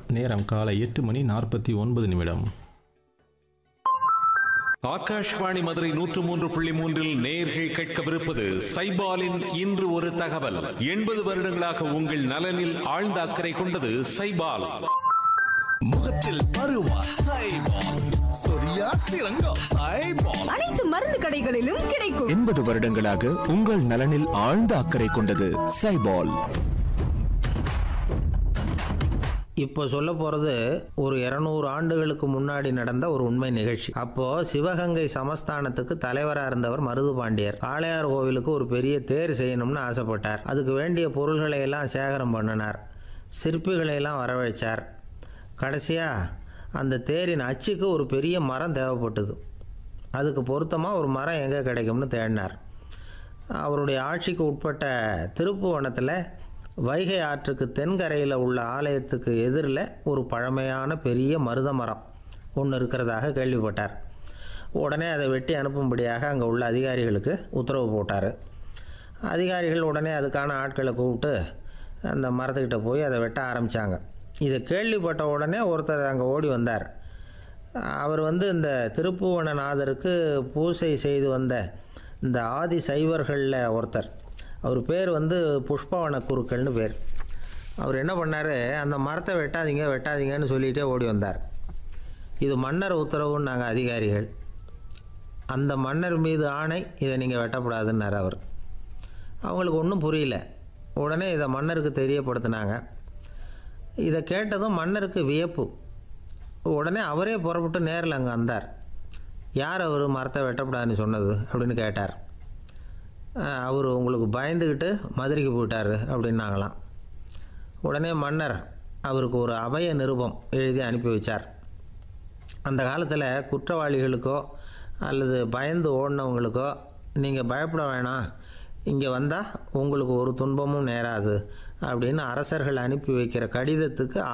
நேரம் காலை எட்டு மணி நாற்பத்தி ஒன்பது நிமிடம் ஆகாஷ்வாணி மதுரை நூற்று மூன்று புள்ளி மூன்றில் நேர்கள் கேட்கவிருப்பது சைபாலின் இன்று ஒரு தகவல் எண்பது வருடங்களாக உங்கள் நலனில் ஆழ்ந்த அக்கறை கொண்டது சைபால் முகத்தில் பருவா சைபால் சொரியா சிறங்கம் சைபால் அனைத்து மருந்து கடைகளிலும் கிடைக்கும் எண்பது வருடங்களாக உங்கள் நலனில் ஆழ்ந்த அக்கறை கொண்டது சைபால் இப்போ சொல்ல போகிறது ஒரு இரநூறு ஆண்டுகளுக்கு முன்னாடி நடந்த ஒரு உண்மை நிகழ்ச்சி அப்போது சிவகங்கை சமஸ்தானத்துக்கு தலைவராக இருந்தவர் மருது பாண்டியர் ஆளையார் கோவிலுக்கு ஒரு பெரிய தேர் செய்யணும்னு ஆசைப்பட்டார் அதுக்கு வேண்டிய பொருள்களை எல்லாம் சேகரம் பண்ணினார் சிற்பிகளை எல்லாம் வரவழைச்சார் கடைசியாக அந்த தேரின் அச்சுக்கு ஒரு பெரிய மரம் தேவைப்பட்டது அதுக்கு பொருத்தமாக ஒரு மரம் எங்கே கிடைக்கும்னு தேடினார் அவருடைய ஆட்சிக்கு உட்பட்ட திருப்புவனத்தில் வைகை ஆற்றுக்கு தென்கரையில் உள்ள ஆலயத்துக்கு எதிரில் ஒரு பழமையான பெரிய மருத மரம் ஒன்று இருக்கிறதாக கேள்விப்பட்டார் உடனே அதை வெட்டி அனுப்பும்படியாக அங்கே உள்ள அதிகாரிகளுக்கு உத்தரவு போட்டார் அதிகாரிகள் உடனே அதுக்கான ஆட்களை கூப்பிட்டு அந்த மரத்துக்கிட்ட போய் அதை வெட்ட ஆரம்பித்தாங்க இதை கேள்விப்பட்ட உடனே ஒருத்தர் அங்கே ஓடி வந்தார் அவர் வந்து இந்த திருப்புவனநாதருக்கு பூசை செய்து வந்த இந்த ஆதி சைவர்களில் ஒருத்தர் அவர் பேர் வந்து புஷ்பவன குருக்கள்னு பேர் அவர் என்ன பண்ணார் அந்த மரத்தை வெட்டாதீங்க வெட்டாதீங்கன்னு சொல்லிகிட்டே ஓடி வந்தார் இது மன்னர் உத்தரவுன்னு நாங்கள் அதிகாரிகள் அந்த மன்னர் மீது ஆணை இதை நீங்கள் வெட்டக்கூடாதுன்னார் அவர் அவங்களுக்கு ஒன்றும் புரியல உடனே இதை மன்னருக்கு தெரியப்படுத்தினாங்க இதை கேட்டதும் மன்னருக்கு வியப்பு உடனே அவரே புறப்பட்டு நேரில் அங்கே வந்தார் யார் அவர் மரத்தை வெட்டக்கூடாதுன்னு சொன்னது அப்படின்னு கேட்டார் அவர் உங்களுக்கு பயந்துக்கிட்டு மதுரைக்கு போயிட்டார் அப்படின்னாங்களாம் உடனே மன்னர் அவருக்கு ஒரு அபய நிருபம் எழுதி அனுப்பி வச்சார் அந்த காலத்தில் குற்றவாளிகளுக்கோ அல்லது பயந்து ஓடினவங்களுக்கோ நீங்கள் பயப்பட வேணாம் இங்கே வந்தால் உங்களுக்கு ஒரு துன்பமும் நேராது அப்படின்னு அரசர்கள் அனுப்பி வைக்கிற கடிதத்துக்கு